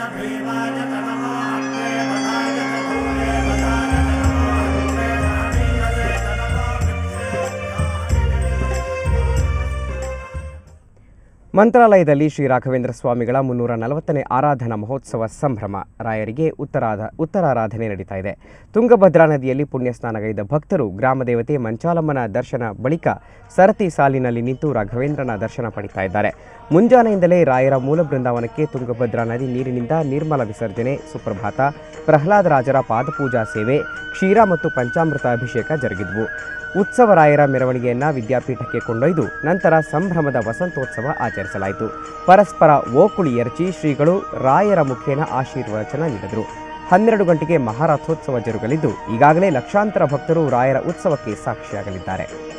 ಮಂತ್ರಾಲಯದಲ್ಲಿ ಶ್ರೀ ರಾಘವೇಂದ್ರ ಸ್ವಾಮಿಗಳ ಮುನ್ನೂರ ನಲವತ್ತನೇ ಆರಾಧನಾ ಮಹೋತ್ಸವ ಸಂಭ್ರಮ ರಾಯರಿಗೆ ಉತ್ತರಾಧ ಉತ್ತರಾರಾಧನೆ ನಡೀತಾ ಇದೆ ತುಂಗಭದ್ರಾ ನದಿಯಲ್ಲಿ ಪುಣ್ಯ ಸ್ನಾನಗೈದ ಭಕ್ತರು ಗ್ರಾಮದೇವತೆ ಮಂಚಾಲಮ್ಮನ ದರ್ಶನ ಬಳಿಕ ಸರತಿ ಸಾಲಿನಲ್ಲಿ ನಿಂತು ರಾಘವೇಂದ್ರನ ದರ್ಶನ ಪಡಿತಾ ಇದ್ದಾರೆ ಮುಂಜಾನೆಯಿಂದಲೇ ರಾಯರ ಮೂಲ ಬೃಂದಾವನಕ್ಕೆ ತುಂಗಭದ್ರಾ ನದಿ ನೀರಿನಿಂದ ನಿರ್ಮಲ ವಿಸರ್ಜನೆ ಸುಪ್ರಭಾತ ಪ್ರಹ್ಲಾದ ರಾಜರ ಪಾದಪೂಜಾ ಸೇವೆ ಕ್ಷೀರ ಮತ್ತು ಪಂಚಾಮೃತ ಅಭಿಷೇಕ ಜರುಗಿದ್ವು ಉತ್ಸವ ರಾಯರ ಮೆರವಣಿಗೆಯನ್ನ ವಿದ್ಯಾಪೀಠಕ್ಕೆ ಕೊಂಡೊಯ್ದು ನಂತರ ಸಂಭ್ರಮದ ವಸಂತೋತ್ಸವ ಆಚರಿಸಲಾಯಿತು ಪರಸ್ಪರ ಓಕುಳಿ ಎರಚಿ ಶ್ರೀಗಳು ರಾಯರ ಮುಖೇನ ಆಶೀರ್ವಚನ ನೀಡಿದರು ಹನ್ನೆರಡು ಗಂಟೆಗೆ ಮಹಾರಥೋತ್ಸವ ಜರುಗಲಿದ್ದು ಈಗಾಗಲೇ ಲಕ್ಷಾಂತರ ಭಕ್ತರು ರಾಯರ ಉತ್ಸವಕ್ಕೆ ಸಾಕ್ಷಿಯಾಗಲಿದ್ದಾರೆ